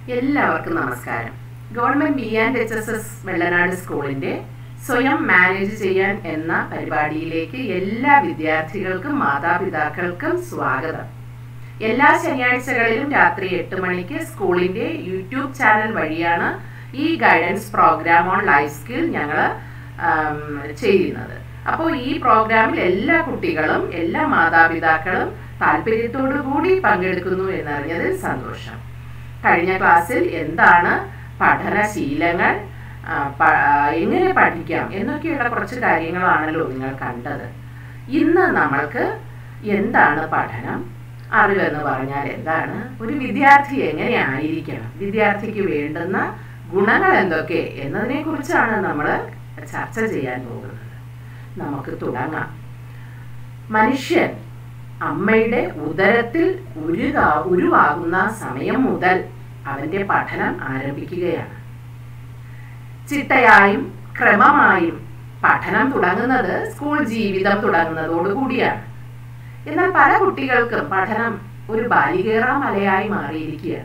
എല്ലാവർക്കും നമസ്കാരം government B and H S S Vellanad സ്കൂളിന്റെ സ്വയം മാനേജ് ചെയ്യാൻ എന്ന പരിപാടിയിലേക്ക് എല്ലാ വിദ്യാർത്ഥികൾക്കും മാതാപിതാക്കൾക്കും സ്വാഗതം എല്ലാ ശനിയാഴ്ചകളിലും രാത്രി എട്ട് മണിക്ക് സ്കൂളിന്റെ യൂട്യൂബ് ചാനൽ വഴിയാണ് ഈ guidance programme on life skill ഞങ്ങൾ ചെയ്യുന്നത് അപ്പോൾ ഈ പ്രോഗ്രാമിൽ എല്ലാ കുട്ടികളും എല്ലാ മാതാപിതാക്കളും താല്പര്യത്തോടു കൂടി പങ്കെടുക്കുന്നു എന്നറിഞ്ഞതിൽ സന്തോഷം കഴിഞ്ഞ ക്ലാസ്സിൽ എന്താണ് പഠനശീലങ്ങൾ ആ, പ- ആ, എങ്ങനെ പഠിക്കാം എന്നൊക്കെയുള്ള കുറച്ച് കാര്യങ്ങളാണല്ലോ നിങ്ങൾ കണ്ടത് ഇന്ന് നമ്മൾക്ക് എന്താണ് പഠനം അറിവെന്ന് പറഞ്ഞാൽ എന്താണ് ഒരു വിദ്യാർത്ഥി എങ്ങനെ ആയിരിക്കണം വിദ്യാർത്ഥിക്ക് വേണ്ടുന്ന ഗുണങ്ങൾ എന്തൊക്കെ എന്നതിനെ കുറിച്ചാണ് നമ്മൾ ചർച്ച ചെയ്യാൻ പോകുന്നത് നമുക്ക് തുടങ്ങാം മനുഷ്യൻ അമ്മയുടെ ഉദരത്തിൽ ഉരുകാ ഉരുവാകുന്ന സമയം മുതൽ അവന്റെ പഠനം ആരംഭിക്കുകയാണ് ചിട്ടയായും ക്രമമായും പഠനം തുടങ്ങുന്നത് സ്കൂൾ ജീവിതം തുടങ്ങുന്നതോടുകൂടിയാണ് എന്നാൽ പല കുട്ടികൾക്കും പഠനം ഒരു ബാലികേറ മലയായി മാറിയിരിക്കുകയാണ്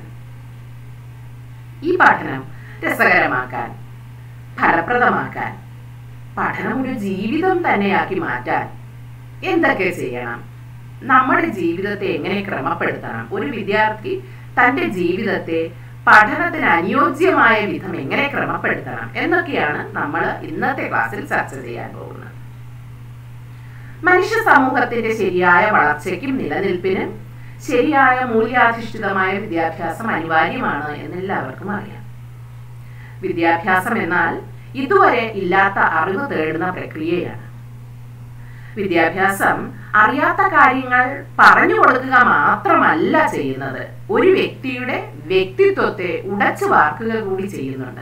ഈ പഠനം രസകരമാക്കാൻ ഫലപ്രദമാക്കാൻ പഠനം ഒരു ജീവിതം തന്നെയാക്കി മാറ്റാൻ എന്തൊക്കെ ചെയ്യണം നമ്മുടെ ജീവിതത്തെ എങ്ങനെ ക്രമപ്പെടുത്തണം ഒരു വിദ്യാർത്ഥി തന്റെ ജീവിതത്തെ പഠനത്തിന് അനുയോജ്യമായ വിധം എങ്ങനെ ക്രമപ്പെടുത്തണം എന്നൊക്കെയാണ് നമ്മൾ ഇന്നത്തെ ക്ലാസ്സിൽ ചർച്ച ചെയ്യാൻ പോകുന്നത് മനുഷ്യ സമൂഹത്തിന്റെ ശരിയായ വളർച്ചയ്ക്കും നിലനിൽപ്പിനും ശരിയായ മൂല്യാധിഷ്ഠിതമായ വിദ്യാഭ്യാസം അനിവാര്യമാണ് എന്ന് എല്ലാവർക്കും അറിയാം വിദ്യാഭ്യാസം എന്നാൽ ഇതുവരെ ഇല്ലാത്ത അറിവ് തേടുന്ന പ്രക്രിയയാണ് വിദ്യാഭ്യാസം അറിയാത്ത കാര്യങ്ങൾ പറഞ്ഞു കൊടുക്കുക മാത്രമല്ല ചെയ്യുന്നത് ഒരു വ്യക്തിയുടെ വ്യക്തിത്വത്തെ ഉടച്ചു വാർക്കുക കൂടി ചെയ്യുന്നുണ്ട്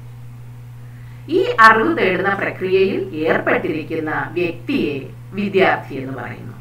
ഈ അറിവ് തേടുന്ന പ്രക്രിയയിൽ ഏർപ്പെട്ടിരിക്കുന്ന വ്യക്തിയെ വിദ്യാർത്ഥി എന്ന് പറയുന്നു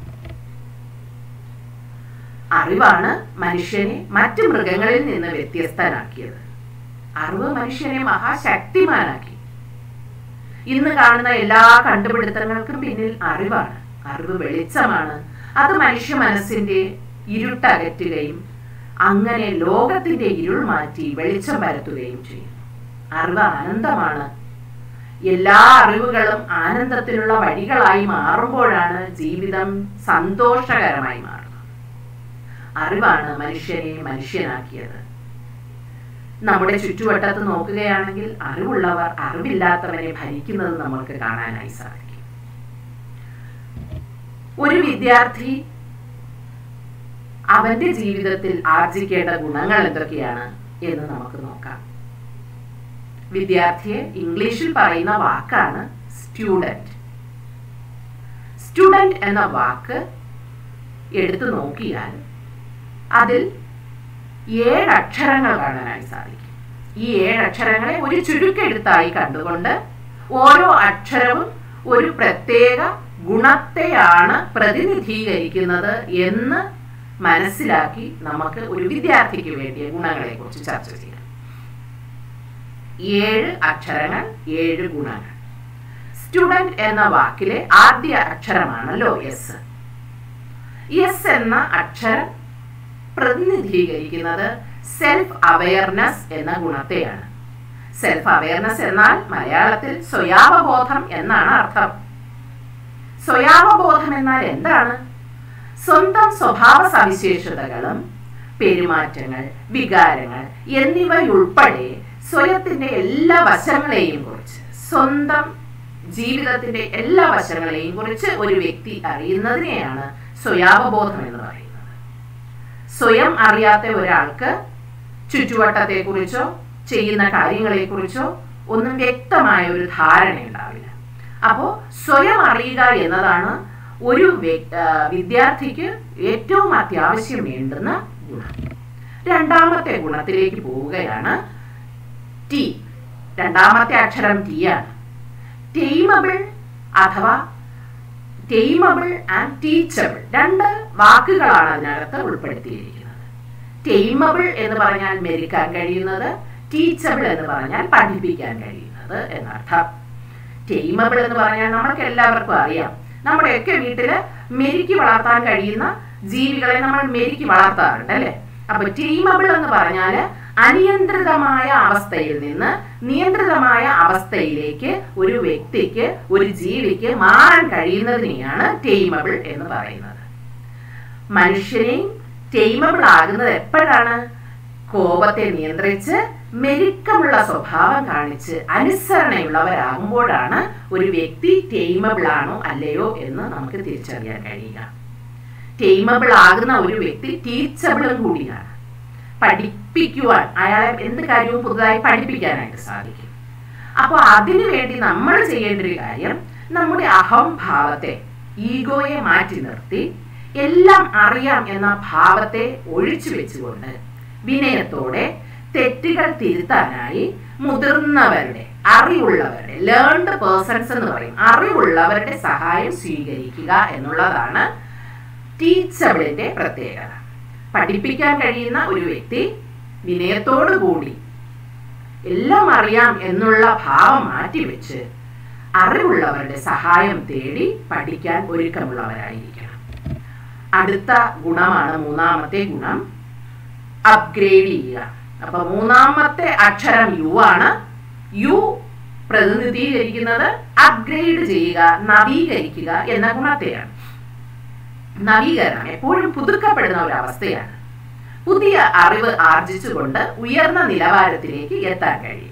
അറിവാണ് മനുഷ്യനെ മറ്റു മൃഗങ്ങളിൽ നിന്ന് വ്യത്യസ്തനാക്കിയത് അറിവ് മനുഷ്യനെ മഹാശക്തിമാനാക്കി ഇന്ന് കാണുന്ന എല്ലാ കണ്ടുപിടുത്തങ്ങൾക്കും പിന്നിൽ അറിവാണ് അറിവ് വെളിച്ചമാണ് അത് മനുഷ്യ മനസ്സിന്റെ ഇരുട്ടകറ്റുകയും അങ്ങനെ ലോകത്തിന്റെ ഇരുൾ മാറ്റി വെളിച്ചം പരത്തുകയും ചെയ്യും അറിവ് ആനന്ദമാണ് എല്ലാ അറിവുകളും ആനന്ദത്തിനുള്ള വഴികളായി മാറുമ്പോഴാണ് ജീവിതം സന്തോഷകരമായി മാറുന്നത് അറിവാണ് മനുഷ്യനെ മനുഷ്യനാക്കിയത് നമ്മുടെ ചുറ്റുവട്ടത്ത് നോക്കുകയാണെങ്കിൽ അറിവുള്ളവർ അറിവില്ലാത്തവരെ ഭരിക്കുന്നത് നമ്മൾക്ക് കാണാനായി സാധിക്കും ഒരു വിദ്യാർത്ഥി അവന്റെ ജീവിതത്തിൽ ആർജിക്കേണ്ട ഗുണങ്ങൾ എന്തൊക്കെയാണ് എന്ന് നമുക്ക് നോക്കാം വിദ്യാർത്ഥിയെ ഇംഗ്ലീഷിൽ പറയുന്ന വാക്കാണ് സ്റ്റുഡന്റ് സ്റ്റുഡന്റ് എന്ന വാക്ക് എടുത്തു നോക്കിയാൽ അതിൽ ഏഴ് അക്ഷരങ്ങൾ കാണാനായി സാധിക്കും ഈ ഏഴ് അക്ഷരങ്ങളെ ഒരു ചുരുക്കെഴുത്തായി കണ്ടുകൊണ്ട് ഓരോ അക്ഷരവും ഒരു പ്രത്യേക ഗുണത്തെയാണ് പ്രതിനിധീകരിക്കുന്നത് എന്ന് മനസ്സിലാക്കി നമുക്ക് ഒരു വിദ്യാർത്ഥിക്ക് വേണ്ടിയ ഗുണങ്ങളെ കുറിച്ച് ചർച്ച ചെയ്യാം ഏഴ് അക്ഷരങ്ങൾ ഏഴ് ഗുണങ്ങൾ സ്റ്റുഡന്റ് എന്ന വാക്കിലെ ആദ്യ അക്ഷരമാണല്ലോ എസ് എസ് എന്ന അക്ഷരം പ്രതിനിധീകരിക്കുന്നത് സെൽഫ് അവയർനെസ് എന്ന ഗുണത്തെയാണ് സെൽഫ് അവയർനെസ് എന്നാൽ മലയാളത്തിൽ സ്വയാവബോധം എന്നാണ് അർത്ഥം സ്വയാവബോധം എന്നാൽ എന്താണ് സ്വന്തം സ്വഭാവ സവിശേഷതകളും പെരുമാറ്റങ്ങൾ വികാരങ്ങൾ എന്നിവയുൾപ്പെടെ സ്വയത്തിന്റെ എല്ലാ വശങ്ങളെയും കുറിച്ച് സ്വന്തം ജീവിതത്തിന്റെ എല്ലാ വശങ്ങളെയും കുറിച്ച് ഒരു വ്യക്തി അറിയുന്നതിനെയാണ് സ്വയാവബോധം എന്ന് പറയുന്നത് സ്വയം അറിയാത്ത ഒരാൾക്ക് ചുറ്റുവട്ടത്തെക്കുറിച്ചോ ചെയ്യുന്ന കാര്യങ്ങളെക്കുറിച്ചോ ഒന്നും വ്യക്തമായ ഒരു ധാരണ ഉണ്ടാവില്ല അപ്പോൾ സ്വയം അറിയുക എന്നതാണ് ഒരു വ്യ- ആ, വിദ്യാർത്ഥിക്ക് ഏറ്റവും അത്യാവശ്യം വേണ്ടുന്ന ഗുണം രണ്ടാമത്തെ ഗുണത്തിലേക്ക് പോവുകയാണ് ടി രണ്ടാമത്തെ അക്ഷരം ടി ആണ് ടീമബിൾ അഥവാ ടീമബിൾ ആൻഡ് ടീച്ചബിൾ രണ്ട് വാക്കുകളാണ് അതിനകത്ത് ഉൾപ്പെടുത്തിയിരിക്കുന്നത് ടീമബിൾ എന്ന് പറഞ്ഞാൽ മെരുക്കാൻ കഴിയുന്നത് ടീച്ചബിൾ എന്ന് പറഞ്ഞാൽ പഠിപ്പിക്കാൻ കഴിയുന്നത് എന്നർത്ഥം ടീമബിൾ എന്ന് പറഞ്ഞാൽ നമ്മൾക്ക് എല്ലാവർക്കും അറിയാം നമ്മുടെയൊക്കെ വീട്ടില് മെരുക്കി വളർത്താൻ കഴിയുന്ന ജീവികളെ നമ്മൾ മെരുക്കി വളർത്താറുണ്ട് അല്ലെ അപ്പൊ ടീമബിൾ എന്ന് പറഞ്ഞാല് അനിയന്ത്രിതമായ അവസ്ഥയിൽ നിന്ന് നിയന്ത്രിതമായ അവസ്ഥയിലേക്ക് ഒരു വ്യക്തിക്ക് ഒരു ജീവിക്ക് മാറാൻ കഴിയുന്നതിനെയാണ് ടേമബിൾ എന്ന് പറയുന്നത് മനുഷ്യനെയും ടേമബിൾ ആകുന്നത് എപ്പോഴാണ് കോപത്തെ നിയന്ത്രിച്ച് മെരുക്കമുള്ള സ്വഭാവം കാണിച്ച് അനുസരണയുള്ളവരാകുമ്പോഴാണ് ഒരു വ്യക്തി ടേമബിൾ ആണോ അല്ലയോ എന്ന് നമുക്ക് തിരിച്ചറിയാൻ കഴിയുക ടേമബിൾ ആകുന്ന ഒരു വ്യക്തി ടീച്ചബിളും കൂടിയാണ് പഠിപ്പിക്കുവാൻ അയാളെ എന്ത് കാര്യവും പുതുതായി പഠിപ്പിക്കാനായിട്ട് സാധിക്കും അപ്പോൾ അതിനു വേണ്ടി നമ്മൾ ചെയ്യേണ്ട ഒരു കാര്യം നമ്മുടെ അഹംഭാവത്തെ ഈഗോയെ മാറ്റി നിർത്തി എല്ലാം അറിയാം എന്ന ഭാവത്തെ ഒഴിച്ചു വെച്ചുകൊണ്ട് വിനയത്തോടെ തെറ്റുകൾ തിരുത്താനായി മുതിർന്നവരുടെ അറിവുള്ളവരുടെ ലേൺഡ് പേഴ്സൺസ് എന്ന് പറയും അറിവുള്ളവരുടെ സഹായം സ്വീകരിക്കുക എന്നുള്ളതാണ് ടീച്ചബിളിന്റെ പ്രത്യേകത പഠിപ്പിക്കാൻ കഴിയുന്ന ഒരു വ്യക്തി വിനയത്തോടു കൂടി എല്ലാം അറിയാം എന്നുള്ള ഭാവം മാറ്റിവെച്ച് അറിവുള്ളവരുടെ സഹായം തേടി പഠിക്കാൻ ഒരുക്കമുള്ളവരായിരിക്കണം അടുത്ത ഗുണമാണ് മൂന്നാമത്തെ ഗുണം അപ്ഗ്രേഡ് ചെയ്യുക അപ്പൊ മൂന്നാമത്തെ അക്ഷരം യു ആണ് യു പ്രതിനിധീകരിക്കുന്നത് അപ്ഗ്രേഡ് ചെയ്യുക നവീകരിക്കുക എന്ന ഗുണത്തെയാണ് നവീകരണം എപ്പോഴും പുതുക്കപ്പെടുന്ന ഒരു അവസ്ഥയാണ് പുതിയ അറിവ് ആർജിച്ചുകൊണ്ട് ഉയർന്ന നിലവാരത്തിലേക്ക് എത്താൻ കഴിയുക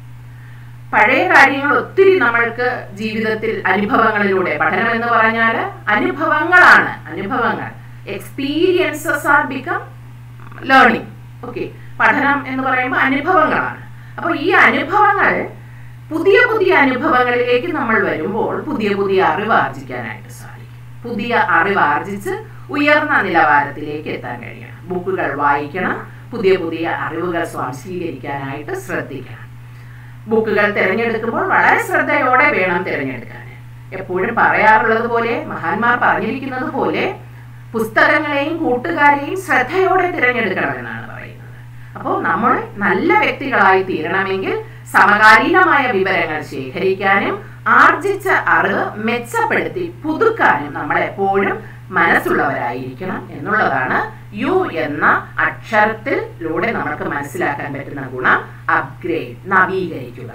പഴയ കാര്യങ്ങൾ ഒത്തിരി നമ്മൾക്ക് ജീവിതത്തിൽ അനുഭവങ്ങളിലൂടെ പഠനം എന്ന് പറഞ്ഞാൽ അനുഭവങ്ങളാണ് അനുഭവങ്ങൾ experiences are become learning okay പഠനം എന്ന് പറയുമ്പോൾ അനുഭവങ്ങളാണ് അപ്പോൾ ഈ അനുഭവങ്ങൾ പുതിയ പുതിയ അനുഭവങ്ങളിലേക്ക് നമ്മൾ വരുമ്പോൾ പുതിയ പുതിയ അറിവ് ആർജിക്കാനായിട്ട് സാധിക്കും പുതിയ അറിവ് ആർജിച്ച് ഉയർന്ന നിലവാരത്തിലേക്ക് എത്താൻ കഴിയണം ബുക്കുകൾ വായിക്കണം പുതിയ പുതിയ അറിവുകൾ സ്വാംശീകരിക്കാനായിട്ട് ശ്രദ്ധിക്കണം ബുക്കുകൾ തിരഞ്ഞെടുക്കുമ്പോൾ വളരെ ശ്രദ്ധയോടെ വേണം തിരഞ്ഞെടുക്കാൻ എപ്പോഴും പറയാറുള്ളത് പോലെ മഹാന്മാർ പറഞ്ഞിരിക്കുന്നത് പോലെ പുസ്തകങ്ങളെയും കൂട്ടുകാരെയും ശ്രദ്ധയോടെ തിരഞ്ഞെടുക്കണമെന്നാണ് പറയുന്നത് അപ്പോൾ നമ്മൾ നല്ല വ്യക്തികളായി തീരണമെങ്കിൽ സമകാലീനമായ വിവരങ്ങൾ ശേഖരിക്കാനും ആർജിച്ച അറിവ് മെച്ചപ്പെടുത്തി പുതുക്കാനും നമ്മൾ എപ്പോഴും മനസ്സുള്ളവരായിരിക്കണം എന്നുള്ളതാണ് യു എന്ന അക്ഷരത്തിലൂടെ നമുക്ക് മനസ്സിലാക്കാൻ പറ്റുന്ന ഗുണം അപ്ഗ്രേഡ് നവീകരിക്കുക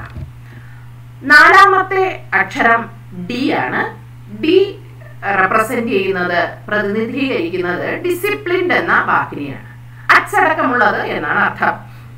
നാലാമത്തെ അക്ഷരം ഡി ആണ് ഡി റെപ്രസെന്റ് ചെയ്യുന്നത് പ്രതിനിധീകരിക്കുന്നത് ഡിസിപ്ലിൻഡ് എന്ന വാക്കിനെയാണ് അച്ചടക്കമുള്ളത് എന്നാണ് അർത്ഥം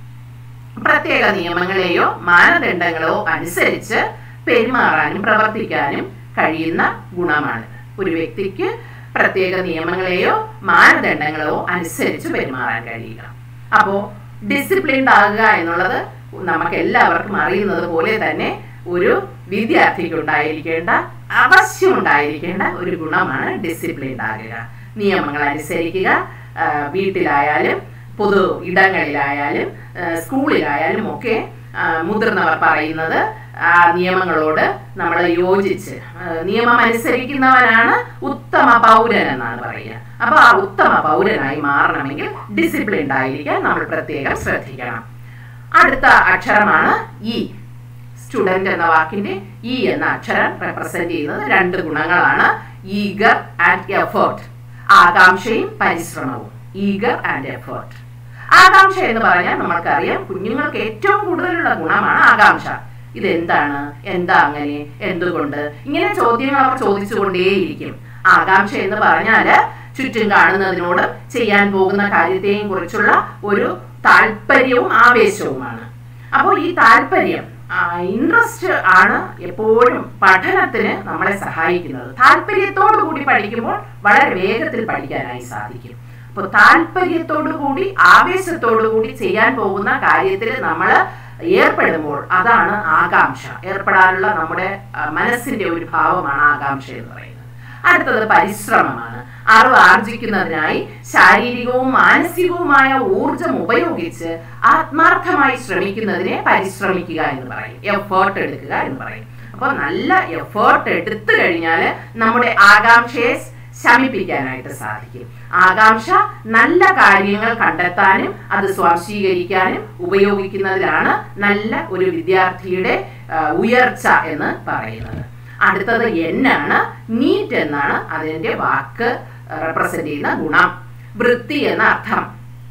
പ്രത്യേക നിയമങ്ങളെയോ മാനദണ്ഡങ്ങളോ അനുസരിച്ച് പെരുമാറാനും പ്രവർത്തിക്കാനും കഴിയുന്ന ഗുണമാണ് ഒരു വ്യക്തിക്ക് പ്രത്യേക നിയമങ്ങളെയോ മാനദണ്ഡങ്ങളോ അനുസരിച്ച് പെരുമാറാൻ കഴിയുക അപ്പോൾ ഡിസിപ്ലിൻഡ് ആകുക എന്നുള്ളത് നമുക്ക് എല്ലാവർക്കും അറിയുന്നത് പോലെ തന്നെ ഒരു വിദ്യാർത്ഥിക്ക് ഉണ്ടായിരിക്കേണ്ട അവശ്യം ഉണ്ടായിരിക്കേണ്ട ഒരു ഗുണമാണ് ഡിസിപ്ലിൻഡ് ആകുക നിയമങ്ങൾ അനുസരിക്കുക വീട്ടിലായാലും പൊതു ഇടങ്ങളിലായാലും സ്കൂളിലായാലും ഒക്കെ മുതിർന്നവർ പറയുന്നത് ആ നിയമങ്ങളോട് നമ്മൾ യോജിച്ച് നിയമം അനുസരിക്കുന്നവനാണ് ഉത്തമ പൗരൻ എന്നാണ് പറയുക അപ്പൊ ആ ഉത്തമ പൗരനായി മാറണമെങ്കിൽ ഡിസിപ്ലിൻഡ് ആയിരിക്കാൻ നമ്മൾ പ്രത്യേകം ശ്രദ്ധിക്കണം അടുത്ത അക്ഷരമാണ് ഇ സ്റ്റുഡന്റ് എന്ന വാക്കിന്റെ ഇ എന്ന അക്ഷരം റെപ്രസെന്റ് ചെയ്യുന്നത് രണ്ട് ഗുണങ്ങളാണ് ഈഗർ ആൻഡ് എഫേർട്ട് ആകാംക്ഷയും പരിശ്രമവും ഈഗർ ആൻഡ് എഫേർട്ട് ആകാംക്ഷ എന്ന് പറഞ്ഞാൽ നമ്മൾക്കറിയാം കുഞ്ഞുങ്ങൾക്ക് ഏറ്റവും കൂടുതലുള്ള ഗുണമാണ് ആകാംക്ഷ ഇതെന്താണ് എന്താ അങ്ങനെ എന്തുകൊണ്ട് ഇങ്ങനെ ചോദ്യങ്ങൾ അവർ ചോദിച്ചുകൊണ്ടേയിരിക്കും ആകാംക്ഷ എന്ന് പറഞ്ഞാല് ചുറ്റും കാണുന്നതിനോട് ചെയ്യാൻ പോകുന്ന കാര്യത്തെയും കുറിച്ചുള്ള ഒരു താല്പര്യവും ആവേശവുമാണ് അപ്പോൾ ഈ താല്പര്യം ഇൻട്രസ്റ്റ് ആണ് എപ്പോഴും പഠനത്തിന് നമ്മളെ സഹായിക്കുന്നത് താല്പര്യത്തോടു കൂടി പഠിക്കുമ്പോൾ വളരെ വേഗത്തിൽ പഠിക്കാനായി സാധിക്കും അപ്പോൾ താല്പര്യത്തോടു കൂടി ആവേശത്തോടു കൂടി ചെയ്യാൻ പോകുന്ന കാര്യത്തിൽ നമ്മൾ ഏർപ്പെടുമ്പോൾ അതാണ് ആകാംക്ഷ ഏർപ്പെടാനുള്ള നമ്മുടെ മനസ്സിന്റെ ഒരു ഭാവമാണ് ആകാംക്ഷ എന്ന് പറയുന്നത് അടുത്തത് പരിശ്രമമാണ് അറിവ് ആർജിക്കുന്നതിനായി ശാരീരികവും മാനസികവുമായ ഊർജം ഉപയോഗിച്ച് ആത്മാർത്ഥമായി ശ്രമിക്കുന്നതിനെ പരിശ്രമിക്കുക എന്ന് പറയും എഫേർട്ട് എടുക്കുക എന്ന് പറയും അപ്പോൾ നല്ല എഫേർട്ട് എടുത്തു കഴിഞ്ഞാൽ നമ്മുടെ ആകാംക്ഷയെ ശമിപ്പിക്കാനായിട്ട് സാധിക്കും ആകാംക്ഷ നല്ല കാര്യങ്ങൾ കണ്ടെത്താനും അത് സ്വാംശീകരിക്കാനും ഉപയോഗിക്കുന്നതിലാണ് നല്ല ഒരു വിദ്യാർത്ഥിയുടെ ഉയർച്ച എന്ന് പറയുന്നത് അടുത്തത് എന്നാണ് നീറ്റ് എന്നാണ് അതിൻ്റെ വാക്ക് റെപ്രസെന്റ് ചെയ്യുന്ന ഗുണം വൃത്തി എന്ന അർത്ഥം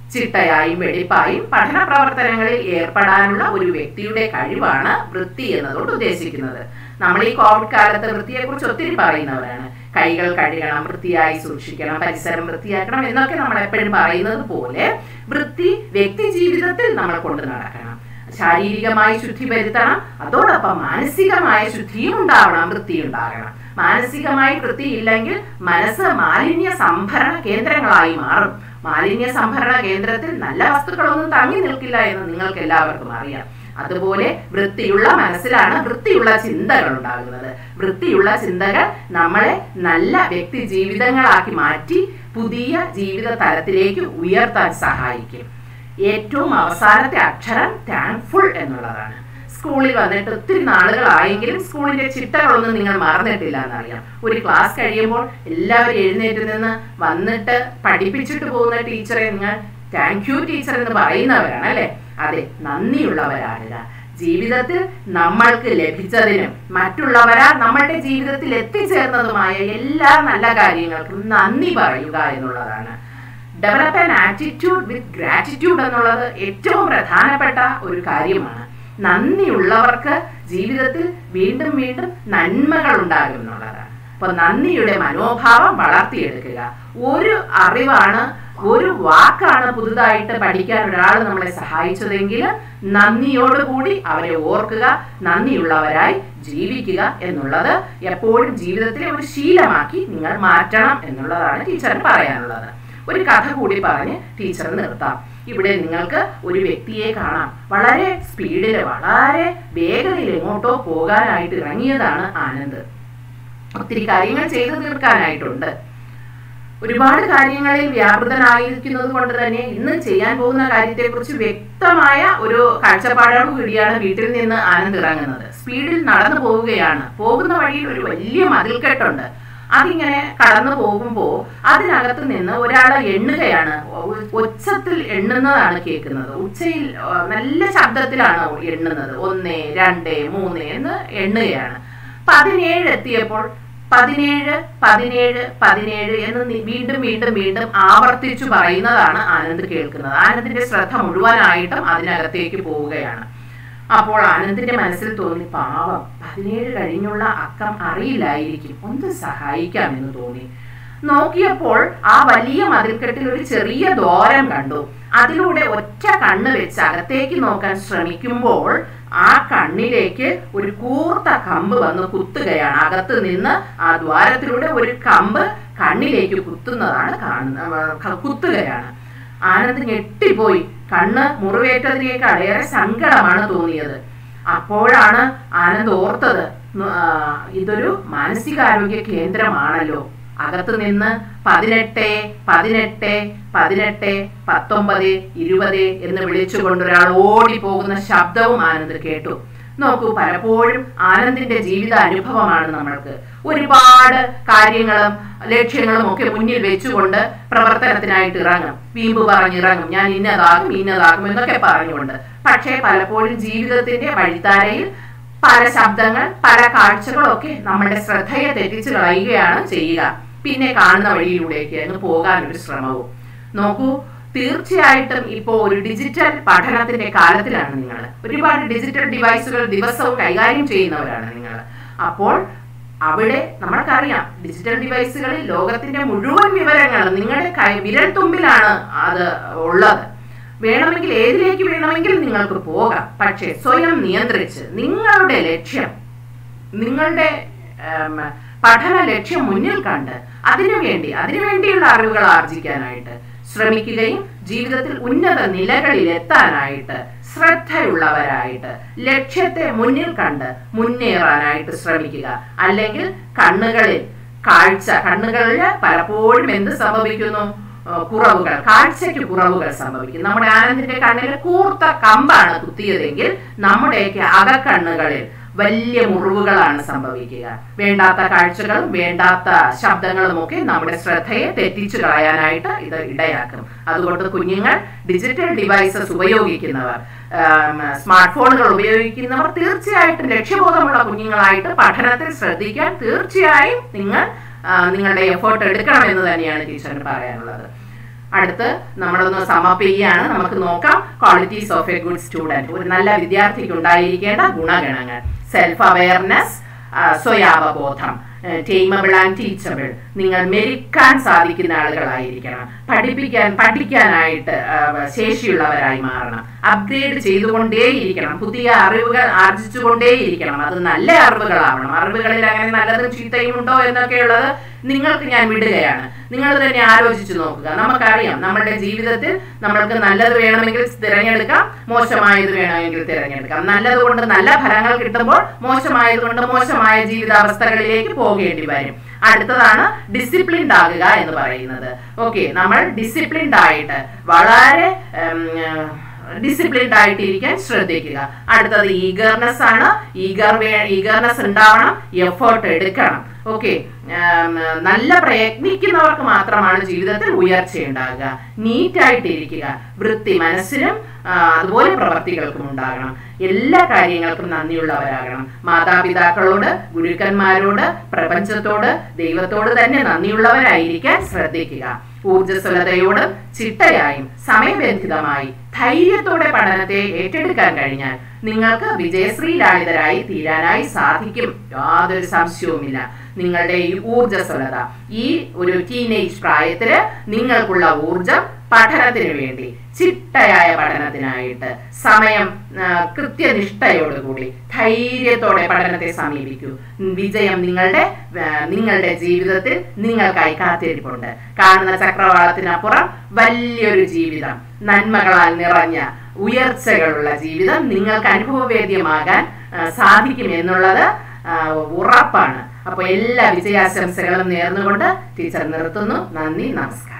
ചിട്ടയായും വെടിപ്പായും പഠന പ്രവർത്തനങ്ങളിൽ ഏർപ്പെടാനുള്ള ഒരു വ്യക്തിയുടെ കഴിവാണ് വൃത്തി എന്നതുകൊണ്ട് ഉദ്ദേശിക്കുന്നത് നമ്മൾ ഈ കോവിഡ് കാലത്ത് വൃത്തിയെക്കുറിച്ച് ഒത്തിരി പറയുന്നവരാണ് കൈകൾ കഴുകണം വൃത്തിയായി സൂക്ഷിക്കണം പരിസരം വൃത്തിയാക്കണം എന്നൊക്കെ നമ്മൾ എപ്പോഴും പറയുന്നത് പോലെ വൃത്തി വ്യക്തി ജീവിതത്തിൽ നമ്മൾ കൊണ്ടു നടക്കണം ശാരീരികമായി ശുദ്ധി വരുത്തണം അതോടൊപ്പം മാനസികമായ ശുദ്ധിയും ഉണ്ടാവണം വൃത്തി ഉണ്ടാകണം മാനസികമായി വൃത്തി ഇല്ലെങ്കിൽ മനസ്സ് മാലിന്യ സംഭരണ കേന്ദ്രങ്ങളായി മാറും മാലിന്യ സംഭരണ കേന്ദ്രത്തിൽ നല്ല വസ്തുക്കളൊന്നും തങ്ങി നിൽക്കില്ല എന്ന് നിങ്ങൾക്ക് എല്ലാവർക്കും അറിയാം അതുപോലെ വൃത്തിയുള്ള മനസ്സിലാണ് വൃത്തിയുള്ള ചിന്തകൾ ഉണ്ടാകുന്നത് വൃത്തിയുള്ള ചിന്തകൾ നമ്മളെ നല്ല വ്യക്തി ജീവിതങ്ങളാക്കി മാറ്റി പുതിയ ജീവിത തലത്തിലേക്ക് ഉയർത്താൻ സഹായിക്കും ഏറ്റവും അവസാനത്തെ അക്ഷരം താങ്ക്ഫുൾ എന്നുള്ളതാണ് സ്കൂളിൽ വന്നിട്ട് ഒത്തിരി നാളുകളായെങ്കിലും സ്കൂളിന്റെ ചിട്ടകളൊന്നും നിങ്ങൾ മറന്നിട്ടില്ല എന്നറിയാം ഒരു ക്ലാസ് കഴിയുമ്പോൾ എല്ലാവരും എഴുന്നേറ്റ് നിന്ന് വന്നിട്ട് പഠിപ്പിച്ചിട്ട് പോകുന്ന ടീച്ചറെ നിങ്ങൾ താങ്ക് യു ടീച്ചർ എന്ന് പറയുന്നവരാണ് അല്ലെ അതെ നന്ദിയുള്ളവരാകുക ജീവിതത്തിൽ നമ്മൾക്ക് ലഭിച്ചതിനും മറ്റുള്ളവരാൽ നമ്മളുടെ ജീവിതത്തിൽ എത്തിച്ചേർന്നതുമായ എല്ലാ നല്ല കാര്യങ്ങൾക്കും നന്ദി പറയുക എന്നുള്ളതാണ് develop an attitude with gratitude എന്നുള്ളത് ഏറ്റവും പ്രധാനപ്പെട്ട ഒരു കാര്യമാണ് നന്ദിയുള്ളവർക്ക് ജീവിതത്തിൽ വീണ്ടും വീണ്ടും നന്മകൾ ഉണ്ടാകും എന്നുള്ളതാണ് അപ്പൊ നന്ദിയുടെ മനോഭാവം വളർത്തിയെടുക്കുക ഒരു അറിവാണ് ഒരു വാക്കാണ് പുതുതായിട്ട് പഠിക്കാൻ ഒരാൾ നമ്മളെ സഹായിച്ചതെങ്കിൽ നന്ദിയോടുകൂടി അവരെ ഓർക്കുക നന്ദിയുള്ളവരായി ജീവിക്കുക എന്നുള്ളത് എപ്പോഴും ജീവിതത്തിലെ ഒരു ശീലമാക്കി നിങ്ങൾ മാറ്റണം എന്നുള്ളതാണ് ടീച്ചറിന് പറയാനുള്ളത് ഒരു കഥ കൂടി പറഞ്ഞ് ടീച്ചർ നിർത്താം ഇവിടെ നിങ്ങൾക്ക് ഒരു വ്യക്തിയെ കാണാം വളരെ സ്പീഡിൽ വളരെ വേഗതയിൽ എങ്ങോട്ടോ പോകാനായിട്ട് ഇറങ്ങിയതാണ് ആനന്ദ് ഒത്തിരി കാര്യങ്ങൾ ചെയ്തു തീർക്കാനായിട്ടുണ്ട് ഒരുപാട് കാര്യങ്ങളിൽ വ്യാപൃതനായിരിക്കുന്നത് കൊണ്ട് തന്നെ ഇന്ന് ചെയ്യാൻ പോകുന്ന കാര്യത്തെക്കുറിച്ച് വ്യക്തമായ ഒരു കാഴ്ചപ്പാടോട് കൂടിയാണ് വീട്ടിൽ നിന്ന് ആനന്ദ് ഇറങ്ങുന്നത് സ്പീഡിൽ നടന്നു പോവുകയാണ് പോകുന്ന വഴിയിൽ ഒരു വലിയ മതിൽക്കെട്ടുണ്ട് അതിങ്ങനെ കടന്നു പോകുമ്പോൾ അതിനകത്ത് നിന്ന് ഒരാളെ എണ്ണുകയാണ് ഒച്ചത്തിൽ എണ്ണുന്നതാണ് കേൾക്കുന്നത് ഉച്ചയിൽ നല്ല ശബ്ദത്തിലാണ് എണ്ണുന്നത് ഒന്ന് രണ്ട് മൂന്ന് എന്ന് എണ്ണുകയാണ് പതിനേഴ് എത്തിയപ്പോൾ പതിനേഴ് പതിനേഴ് പതിനേഴ് എന്ന് വീണ്ടും വീണ്ടും വീണ്ടും ആവർത്തിച്ചു പറയുന്നതാണ് ആനന്ദ് കേൾക്കുന്നത് ആനന്ദിന്റെ ശ്രദ്ധ മുഴുവനായിട്ടും അതിനകത്തേക്ക് പോവുകയാണ് അപ്പോൾ ആനന്ദിന്റെ മനസ്സിൽ തോന്നി പാവം പതിനേഴ് കഴിഞ്ഞുള്ള അക്കം അറിയില്ലായിരിക്കും ഒന്ന് സഹായിക്കാമെന്ന് തോന്നി നോക്കിയപ്പോൾ ആ വലിയ മതിൽക്കെട്ടിൽ ഒരു ചെറിയ ദ്വാരം കണ്ടു അതിലൂടെ ഒറ്റ കണ്ണ് വെച്ച് അകത്തേക്ക് നോക്കാൻ ശ്രമിക്കുമ്പോൾ ആ കണ്ണിലേക്ക് ഒരു കൂർത്ത കമ്പ് വന്ന് കുത്തുകയാണ് അകത്ത് നിന്ന് ആ ദ്വാരത്തിലൂടെ ഒരു കമ്പ് കണ്ണിലേക്ക് കുത്തുന്നതാണ് കാണുന്ന കുത്തുകയാണ് ആനന്ദ് ഞെട്ടിപ്പോയി കണ്ണ് മുറിവേറ്റതിനേക്കാൾ ഏറെ സങ്കടമാണ് തോന്നിയത് അപ്പോഴാണ് ആനന്ദ് ഓർത്തത് ഇതൊരു മാനസികാരോഗ്യ കേന്ദ്രമാണല്ലോ അകത്ത് നിന്ന് പതിനെട്ട് പതിനെട്ട് പതിനെട്ട് പത്തൊമ്പത് ഇരുപത് എന്ന് വിളിച്ചുകൊണ്ട് ഒരാൾ ഓടിപ്പോകുന്ന ശബ്ദവും ആനന്ദ് കേട്ടു നോക്കൂ പലപ്പോഴും ആനന്ദിന്റെ ജീവിത അനുഭവമാണ് നമ്മൾക്ക് ഒരുപാട് കാര്യങ്ങളും ലക്ഷ്യങ്ങളും ഒക്കെ മുന്നിൽ വെച്ചുകൊണ്ട് പ്രവർത്തനത്തിനായിട്ട് ഇറങ്ങും വീമ്പ് പറഞ്ഞിറങ്ങും ഞാൻ ഇന്നതാകും ഇന്നതാകും എന്നൊക്കെ പറഞ്ഞുകൊണ്ട് പക്ഷേ പലപ്പോഴും ജീവിതത്തിന്റെ വഴിത്താരയിൽ പല ശബ്ദങ്ങൾ പല കാഴ്ചകളൊക്കെ നമ്മുടെ ശ്രദ്ധയെ തെറ്റിച്ച് കളയുകയാണ് ചെയ്യുക പിന്നെ കാണുന്ന വഴിയിലൂടെയൊക്കെ അങ്ങ് പോകാൻ ഒരു ശ്രമവും നോക്കൂ തീർച്ചയായിട്ടും ഇപ്പോൾ ഒരു ഡിജിറ്റൽ പഠനത്തിന്റെ കാലത്തിലാണ് നിങ്ങൾ ഒരുപാട് ഡിജിറ്റൽ ഡിവൈസുകൾ ദിവസവും കൈകാര്യം ചെയ്യുന്നവരാണ് നിങ്ങൾ അപ്പോൾ അവിടെ നമ്മൾക്കറിയാം ഡിജിറ്റൽ ഡിവൈസുകളിൽ ലോകത്തിന്റെ മുഴുവൻ വിവരങ്ങളും നിങ്ങളുടെ കൈ വിരൽ തുമ്പിലാണ് അത് ഉള്ളത് വേണമെങ്കിൽ ഏതിലേക്ക് വേണമെങ്കിൽ നിങ്ങൾക്ക് പോകാം പക്ഷേ സ്വയം നിയന്ത്രിച്ച് നിങ്ങളുടെ ലക്ഷ്യം നിങ്ങളുടെ പഠന ലക്ഷ്യം മുന്നിൽ കണ്ട് അതിനുവേണ്ടി അതിനുവേണ്ടിയുള്ള അറിവുകൾ ആർജിക്കാനായിട്ട് ശ്രമിക്കുകയും ജീവിതത്തിൽ ഉന്നത നിലകളിൽ എത്താനായിട്ട് ശ്രദ്ധയുള്ളവരായിട്ട് ലക്ഷ്യത്തെ മുന്നിൽ കണ്ട് മുന്നേറാനായിട്ട് ശ്രമിക്കുക അല്ലെങ്കിൽ കണ്ണുകളിൽ കാഴ്ച കണ്ണുകളിൽ പലപ്പോഴും എന്ത് സംഭവിക്കുന്നു കുറവുകൾ കാഴ്ചയ്ക്ക് കുറവുകൾ സംഭവിക്കും നമ്മുടെ ആനന്ദിന്റെ കണ്ണിൽ കൂർത്ത കമ്പാണ് കുത്തിയതെങ്കിൽ നമ്മുടെയൊക്കെ അകക്കണ്ണുകളിൽ വലിയ മുറിവുകളാണ് സംഭവിക്കുക വേണ്ടാത്ത കാഴ്ചകളും വേണ്ടാത്ത ശബ്ദങ്ങളും ഒക്കെ നമ്മുടെ ശ്രദ്ധയെ തെറ്റിച്ചു കളയാനായിട്ട് ഇത് ഇടയാക്കും അതുകൊണ്ട് കുഞ്ഞുങ്ങൾ ഡിജിറ്റൽ ഡിവൈസസ് ഉപയോഗിക്കുന്നവർ സ്മാർട്ട് ഫോണുകൾ ഉപയോഗിക്കുന്നവർ തീർച്ചയായിട്ടും ലക്ഷ്യബോധമുള്ള കുഞ്ഞുങ്ങളായിട്ട് പഠനത്തിൽ ശ്രദ്ധിക്കാൻ തീർച്ചയായും നിങ്ങൾ നിങ്ങളുടെ എഫേർട്ട് എടുക്കണമെന്ന് തന്നെയാണ് ടീച്ചറിന് പറയാനുള്ളത് അടുത്ത് നമ്മളൊന്ന് സമപ്പ് ചെയ്യാണ് നമുക്ക് നോക്കാം qualities of a good student ഒരു നല്ല വിദ്യാർത്ഥിക്ക് ഉണ്ടായിരിക്കേണ്ട ഗുണഗണങ്ങൾ സെൽഫ് അവയർനെസ് സ്വയാവബോധം ടേമബിൾ ആൻഡ് ടീച്ചബിൾ നിങ്ങൾ മെരുക്കാൻ സാധിക്കുന്ന ആളുകളായിരിക്കണം പഠിപ്പിക്കാൻ പഠിക്കാനായിട്ട് ആ, ശേഷിയുള്ളവരായി മാറണം അപ്ഗ്രേഡ് ചെയ്തുകൊണ്ടേയിരിക്കണം പുതിയ അറിവുകൾ ആർജിച്ചുകൊണ്ടേയിരിക്കണം അത് നല്ല അറിവുകളാവണം അറിവുകളിൽ അങ്ങനെ നല്ലതും ചീത്തയും ഉണ്ടോ എന്നൊക്കെയുള്ളത് നിങ്ങൾക്ക് ഞാൻ വിടുകയാണ് നിങ്ങൾ തന്നെ ആലോചിച്ച് നോക്കുക നമുക്കറിയാം നമ്മുടെ ജീവിതത്തിൽ നമ്മൾക്ക് നല്ലത് വേണമെങ്കിൽ തിരഞ്ഞെടുക്കാം മോശമായത് വേണമെങ്കിൽ തിരഞ്ഞെടുക്കാം നല്ലത് കൊണ്ട് നല്ല ഫലങ്ങൾ കിട്ടുമ്പോൾ മോശമായത് കൊണ്ട് മോശമായ ജീവിതാവസ്ഥകളിലേക്ക് പോകേണ്ടി വരും അടുത്തതാണ് ഡിസിപ്ലിൻഡ് ആകുക എന്ന് പറയുന്നത് ഓക്കെ നമ്മൾ ഡിസിപ്ലിൻഡ് ആയിട്ട് വളരെ ഡിസിപ്ലിൻഡ് ആയിട്ടിരിക്കാൻ ശ്രദ്ധിക്കുക അടുത്തത് ഈഗർനെസ് ആണ് ഈഗർ ഈഗർനെസ് ഉണ്ടാവണം എഫേർട്ട് എടുക്കണം ഓക്കെ നല്ല പ്രയത്നിക്കുന്നവർക്ക് മാത്രമാണ് ജീവിതത്തിൽ ഉയർച്ച ഉണ്ടാകുക നീറ്റായിട്ടിരിക്കുക വൃത്തി മനസ്സിനും ആ, അതുപോലെ പ്രവർത്തികൾക്കും ഉണ്ടാകണം എല്ലാ കാര്യങ്ങൾക്കും നന്ദിയുള്ളവരാകണം മാതാപിതാക്കളോട് ഗുരുക്കന്മാരോട് പ്രപഞ്ചത്തോട് ദൈവത്തോട് തന്നെ നന്ദിയുള്ളവരായിരിക്കാൻ ശ്രദ്ധിക്കുക ഊർജ്ജസ്വലതയോടും ചിട്ടയായും സമയബന്ധിതമായി ധൈര്യത്തോടെ പഠനത്തെ ഏറ്റെടുക്കാൻ കഴിഞ്ഞാൽ നിങ്ങൾക്ക് വിജയശ്രീലാളിതരായി തീരാനായി സാധിക്കും യാതൊരു സംശയവുമില്ല നിങ്ങളുടെ ഈ ഊർജ്ജസ്വലത ഈ ഒരു ടീനേജ് പ്രായത്തില് നിങ്ങൾക്കുള്ള ഊർജം പഠനത്തിന് വേണ്ടി ചിട്ടയായ പഠനത്തിനായിട്ട് സമയം ആ, കൃത്യനിഷ്ഠയോടുകൂടി ധൈര്യത്തോടെ പഠനത്തെ സമീപിക്കൂ വിജയം നിങ്ങളുടെ ആ, നിങ്ങളുടെ ജീവിതത്തിൽ നിങ്ങൾക്കായി കാത്തിരിപ്പുണ്ട് കാണുന്ന ചക്രവാളത്തിനപ്പുറം വലിയൊരു ജീവിതം നന്മകളാൽ നിറഞ്ഞ ഉയർച്ചകളുള്ള ജീവിതം നിങ്ങൾക്ക് അനുഭവവേദ്യമാകാൻ ആ, സാധിക്കും എന്നുള്ളത് ആ, ഉറപ്പാണ് അപ്പോൾ എല്ലാ വിജയാശംസകളും നേർന്നുകൊണ്ട് ടീച്ചർ നിർത്തുന്നു നന്ദി നമസ്കാരം